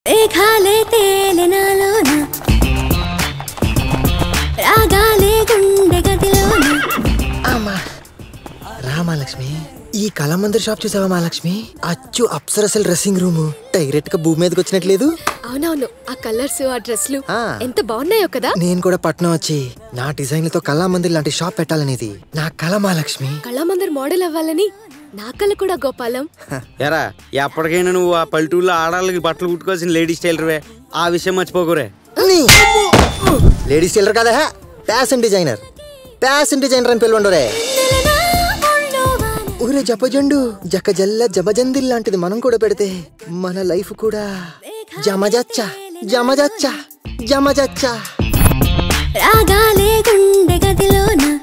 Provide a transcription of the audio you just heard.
మేఘాలే తేలినాలోన రాగాలే గుండె గదిలోన అమ్మా రామాలక్ష్మి ఈ కళామందిర్ షాప్ చూసావా మహాలక్ష్మి అచ్చు అప్సరసల్ డ్రెస్సింగ్ రూమ్ డైరెక్ట్ గా భూమి మీదకి వచ్చినట్లేదు అవునవును ఆ కలర్స్ ఆ డ్రెస్లు ఆ. ఎంత బాగున్నాయో కదా నేను కూడా పట్నం వచ్చి నా డిజైన్లతో కళామందిర్ లాంటి షాప్ పెట్టాలనేది నా కళ మహాలక్ష్మి కళామందర్ మోడల్ అవ్వాలని నా కళ కూడా గోపాలం ఎరా ఎప్పటికైనా నువ్వు ఆ పల్లెటూరులో ఆడాలకి బట్టలు కుట్టుకోవాల్సిన లేడీస్ టైలర్వే ఆ విషయం మర్చిపోకురే లేడీస్ టైలర్ కదా ఫ్యాషన్ డిజైనర్ ఫ్యాషన్ డిజైనర్ అని పిలవండురే ఊరే జపజండు జక్క జల్ల జబజందిల్ లాంటిది మనం కూడా పెడితే మన లైఫ్ కూడా జమజచ్చ జమజచ్చ జమజచ్చ రాగాలే గుండె గదిలోన